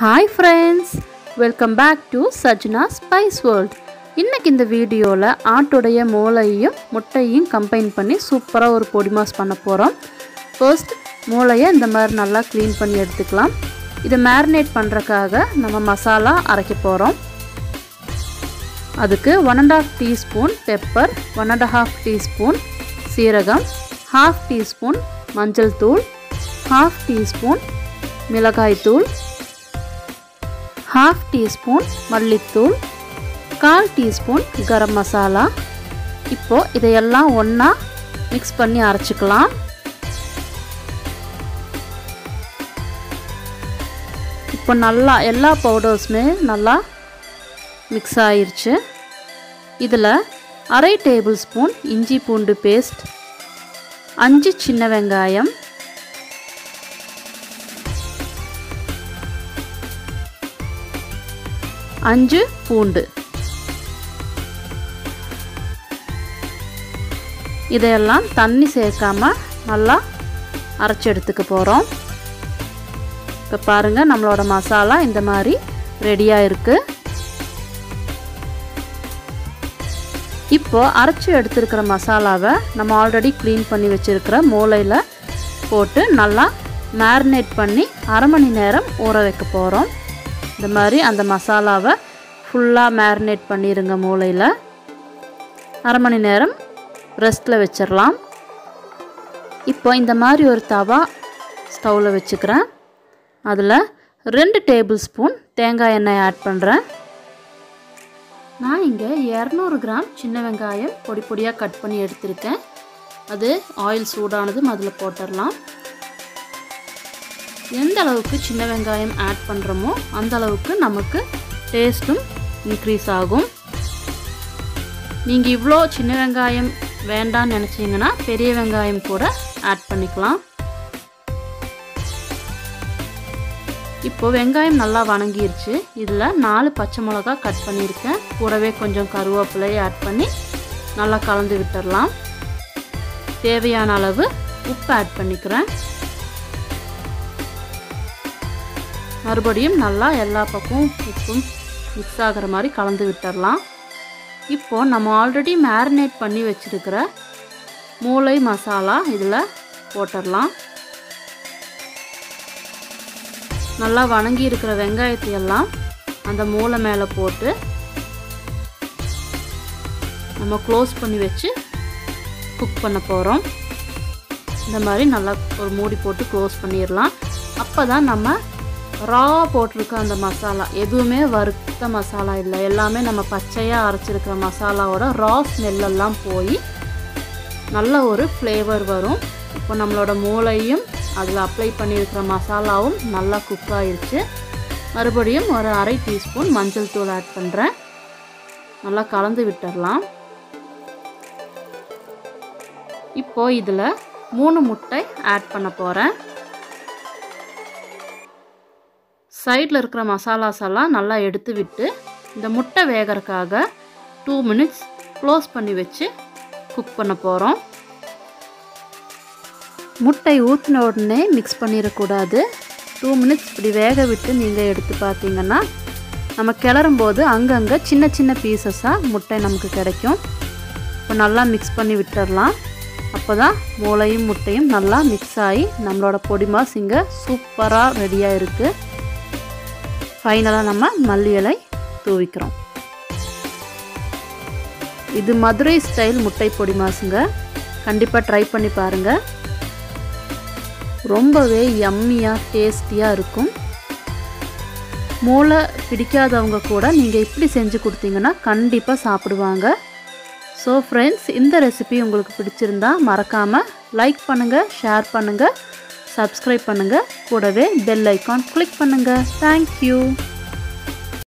hi friends welcome back to Sajna spice world இன்னைக்கு இந்த வீடியோவில் ஆட்டுடைய மூளையையும் முட்டையும் கம்பைன் பண்ணி சூப்பராக ஒரு பொடி மாஸ் பண்ண போகிறோம் ஃபர்ஸ்ட் மூளையை இந்த மாதிரி நல்லா க்ளீன் பண்ணி எடுத்துக்கலாம் இதை மேரினேட் பண்ணுறக்காக நம்ம மசாலா அரைக்க போகிறோம் அதுக்கு one and half teaspoon pepper one and half teaspoon சீரகம் ஹாஃப் டீஸ்பூன் மஞ்சள் தூள் ஹாஃப் டீஸ்பூன் மிளகாய் தூள் ஹாஃப் டீஸ்பூன் மல்லித்தூள் கால் டீஸ்பூன் கரம் மசாலா இப்போது இதையெல்லாம் ஒன்றா மிக்ஸ் பண்ணி அரைச்சிக்கலாம் இப்போ நல்லா எல்லா பவுடர்ஸுமே நல்லா மிக்ஸ் ஆயிருச்சு இதில் அரை டேபிள் ஸ்பூன் இஞ்சி பூண்டு பேஸ்ட் அஞ்சு சின்ன வெங்காயம் அஞ்சு பூண்டு இதையெல்லாம் தண்ணி சேர்க்காம நல்லா அரைச்சி எடுத்துக்க போகிறோம் இப்போ பாருங்கள் நம்மளோட மசாலா இந்த மாதிரி ரெடியாக இருக்குது இப்போது அரைச்சி எடுத்துருக்கிற மசாலாவை நம்ம ஆல்ரெடி க்ளீன் பண்ணி வச்சுருக்கிற மூளையில் போட்டு நல்லா மேரினேட் பண்ணி அரை மணி நேரம் ஊற வைக்க போகிறோம் இந்த மாதிரி அந்த மசாலாவை ஃபுல்லாக மேரினேட் பண்ணிடுங்க மூளையில் அரை மணி நேரம் ரெஸ்ட்டில் வச்சிடலாம் இப்போ இந்த மாதிரி ஒரு தவா ஸ்டவ்வில் வச்சுக்கிறேன் அதில் ரெண்டு டேபிள் ஸ்பூன் தேங்காய் எண்ணெய் ஆட் பண்ணுறேன் நான் இங்கே இரநூறு கிராம் சின்ன வெங்காயம் பொடி பொடியாக கட் பண்ணி எடுத்திருக்கேன் அது ஆயில் சூடானதும் அதில் போட்டுடலாம் எந்த அளவுக்கு சின்ன வெங்காயம் ஆட் பண்ணுறோமோ அந்த அளவுக்கு நமக்கு டேஸ்ட்டும் இன்க்ரீஸ் ஆகும் நீங்கள் இவ்வளோ சின்ன வெங்காயம் வேண்டாம்னு நினச்சிங்கன்னா பெரிய வெங்காயம் கூட ஆட் பண்ணிக்கலாம் இப்போ வெங்காயம் நல்லா வணங்கிருச்சு இதில் நாலு பச்சை மிளகா கட் பண்ணியிருக்கேன் கூடவே கொஞ்சம் கருவேப்பிலையை ஆட் பண்ணி நல்லா கலந்து விட்டுடலாம் தேவையான அளவு உப்பு ஆட் பண்ணிக்கிறேன் மறுபடியும் நல்லா எல்லா பக்கமும் உப்பும் மிக்ஸ் ஆகிற மாதிரி கலந்து விட்டுடலாம் இப்போது நம்ம ஆல்ரெடி மேரினேட் பண்ணி வச்சுருக்கிற மூளை மசாலா இதில் போட்டுடலாம் நல்லா வணங்கி இருக்கிற வெங்காயத்தையெல்லாம் அந்த மூளை மேலே போட்டு நம்ம க்ளோஸ் பண்ணி வச்சு குக் பண்ண போகிறோம் இந்த மாதிரி நல்லா ஒரு மூடி போட்டு க்ளோஸ் பண்ணிடலாம் அப்போ தான் நம்ம ரா போட்டிருக்க அந்த மசாலா எதுவுமே வறுத்த மசாலா இல்லை எல்லாமே நம்ம பச்சையாக அரைச்சிருக்கிற மசாலாவோட ரா ஸ்மெல்லெல்லாம் போய் நல்ல ஒரு ஃப்ளேவர் வரும் இப்போ நம்மளோட மூளையும் அதில் அப்ளை பண்ணியிருக்கிற மசாலாவும் நல்லா குக் ஆயிடுச்சு மறுபடியும் ஒரு அரை டீஸ்பூன் மஞ்சள் தூள் ஆட் பண்ணுறேன் நல்லா கலந்து விட்டுடலாம் இப்போ இதில் மூணு முட்டை ஆட் பண்ண போகிறேன் சைடில் இருக்கிற மசாலாஸ் எல்லாம் நல்லா எடுத்து விட்டு இந்த முட்டை வேகறக்காக டூ மினிட்ஸ் க்ளோஸ் பண்ணி வச்சு குக் பண்ண போகிறோம் முட்டை ஊற்றின உடனே மிக்ஸ் பண்ணிடக்கூடாது டூ மினிட்ஸ் இப்படி வேக விட்டு நீங்கள் எடுத்து பார்த்தீங்கன்னா நம்ம கிளறும் போது அங்கங்கே சின்ன சின்ன பீசஸாக முட்டை நமக்கு கிடைக்கும் இப்போ நல்லா மிக்ஸ் பண்ணி விட்டுடலாம் அப்போ தான் மூளையும் முட்டையும் நல்லா மிக்ஸ் ஆகி நம்மளோட பொடி மாஸ் இங்கே சூப்பராக ரெடியாக இருக்குது ஃபைனலாக நம்ம மல்லி இலை தூவிக்கிறோம் இது மதுரை ஸ்டைல் முட்டை பொடி மாசுங்க கண்டிப்பாக ட்ரை பண்ணி பாருங்கள் ரொம்பவே யம்மியாக டேஸ்டியாக இருக்கும் மூளை பிடிக்காதவங்க கூட நீங்கள் இப்படி செஞ்சு கொடுத்தீங்கன்னா கண்டிப்பாக சாப்பிடுவாங்க ஸோ ஃப்ரெண்ட்ஸ் இந்த ரெசிபி உங்களுக்கு பிடிச்சிருந்தா மறக்காமல் லைக் பண்ணுங்கள் ஷேர் பண்ணுங்கள் சப்ஸ்கிரைப் பண்ணுங்கள் கூடவே பெல் ஐக்கான் கிளிக் பண்ணுங்கள் தேங்க்யூ